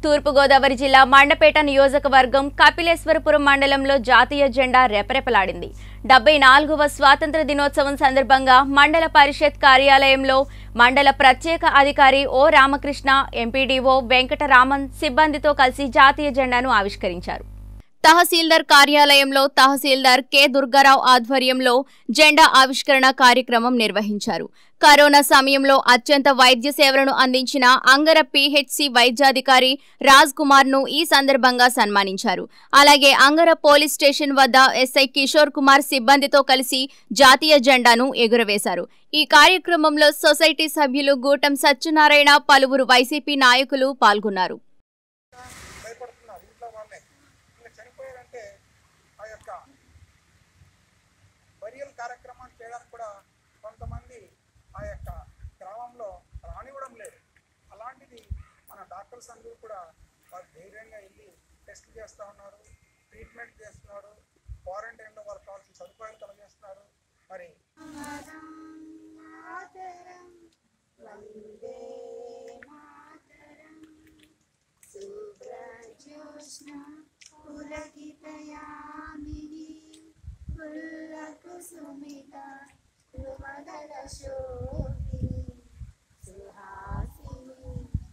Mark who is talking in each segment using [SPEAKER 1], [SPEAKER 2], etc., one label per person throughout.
[SPEAKER 1] తూర్పుగోదావరి జిల్లా మండపేట నియోజకవర్గం కపిలేశ్వరపురం మండలంలో జాతీయ జెండా రెపరెపలాడింది డెబ్బై నాలుగవ స్వాతంత్ర దినోత్సవం సందర్భంగా మండల పరిషత్ కార్యాలయంలో మండల ప్రత్యేక అధికారి ఓ రామకృష్ణ ఎంపీడీఓ వెంకటరామన్ సిబ్బందితో కలిసి జాతీయ జెండాను ఆవిష్కరించారు తహసీల్దార్ కార్యాలయంలో తహసీల్దార్ కె దుర్గారావు ఆధ్వర్యంలో జెండా ఆవిష్కరణ కార్యక్రమం నిర్వహించారు కరోనా సమయంలో అత్యంత వైద్య సేవలను అందించిన అంగర పిహెచ్సి వైద్యాధికారి రాజ్ కుమార్ ను ఈ సందర్భంగా సన్మానించారు అలాగే అంగర పోలీస్ స్టేషన్ వద్ద ఎస్ఐ కిషోర్ కుమార్ సిబ్బందితో కలిసి జాతీయ జెండాను ఎగురవేశారు ఈ కార్యక్రమంలో సొసైటీ సభ్యులు గూటం సత్యనారాయణ పలువురు వైసీపీ నాయకులు పాల్గొన్నారు
[SPEAKER 2] భయపడుతున్నారు ఇంట్లో వాళ్ళే ఇంకా చనిపోయారంటే ఆ యొక్క బరియల్ కార్యక్రమం చేయడానికి కూడా కొంతమంది ఆ యొక్క గ్రామంలో రానివ్వడం లేదు అలాంటిది మన డాక్టర్స్ అందరూ కూడా వారు ధైర్యంగా వెళ్ళి టెస్ట్ చేస్తూ ఉన్నారు ట్రీట్మెంట్ చేస్తున్నారు క్వారంటైన్లో వాళ్ళకి కావాల్సిన సదుపాయాలు కలగజేస్తున్నారు మరి
[SPEAKER 3] शुभ्रज्योत्स्ना पुलकितयामिनी फुल्लकुसुमिता ध्रुवदलशोभिनी सुहासिनी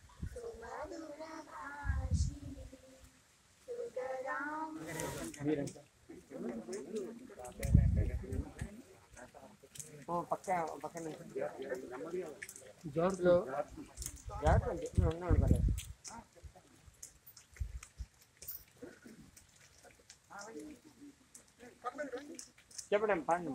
[SPEAKER 3] सुमधुरभाषिणी सुतरां
[SPEAKER 4] చెప్పడం పండు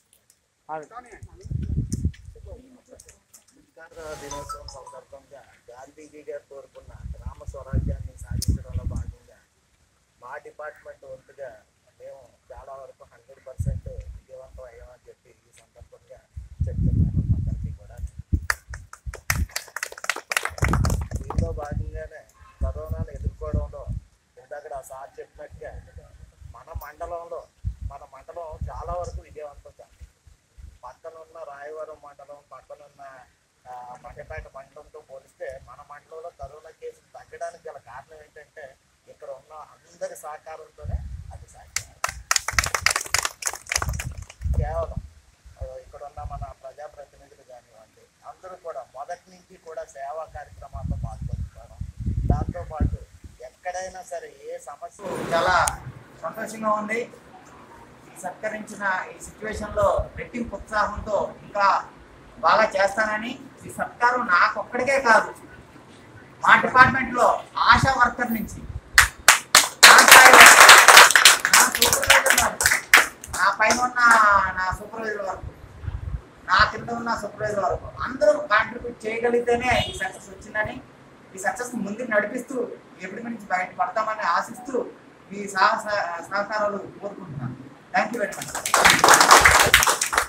[SPEAKER 5] స్వాతంత్ర దినోత్సవం సందర్భంగా గాంధీజీ గారు కోరుకున్న గ్రామ స్వరాజ్యాన్ని సాధించడంలో భాగంగా మా డిపార్ట్మెంట్ వంతుగా మేము చాలా వరకు హండ్రెడ్ పర్సెంట్ విజయవంతం అయ్యామని చెప్పి ఈ సందర్భంగా చెప్తున్నాను అందరికీ కూడా దీనిలో భాగంగానే కరోనాను ఎదుర్కోవడంలో ఇందాక ఆ సార్ చెప్పినట్టుగా మన మండలంలో మన మండలం చాలా వరకు విజయవంతం కాదు పక్కనున్న రాయవరం మండలం పక్కనున్న ఆ, మండపేట మండలంతో పోలిస్తే మన మండలంలో కరోనా కేసులు తగ్గడానికి గల కారణం ఏంటంటే ఇక్కడ ఉన్న అందరి సహకారంతోనే అది సాధ్యం కేవలం ఆ, ఇక్కడ ఉన్న మన ప్రజాప్రతినిధులు కానివ్వండి అందరూ కూడా మొదటి నుంచి కూడా సేవా కార్యక్రమాల్లో పాల్గొంటున్నారు దాంతోపాటు ఎక్కడైనా సరే ఏ సమస్య
[SPEAKER 6] చాలా సంతోషంగా ఉంది ఈ సత్కరించిన ఈ సిచ్యువేషన్ లో రెట్టింపు ఉత్సాహంతో ఇంకా బాగా చేస్తానని ఈ సత్కారం నాకు ఒక్కడికే కాదు మా డిపార్ట్మెంట్ లో ఆశా వర్కర్ నుంచి నా స్థాయిలో, నా సూపర్వైజర్ వరకు, నా పైన ఉన్న నా సూపర్వైజర్ వరకు నా కింద ఉన్న సూపర్వైజర్ వరకు అందరూ కాంట్రిబ్యూట్ చేయగలిగితేనే ఈ సక్సెస్ వచ్చిందని ఈ సక్సెస్ ముందుకు నడిపిస్తూ ఎప్పటి నుంచి బయట పడతామని ఆశిస్తూ మీ సహ సహకారాలు కోరుకుంటున్నాను థ్యాంక్ యూ వెరీ మచ్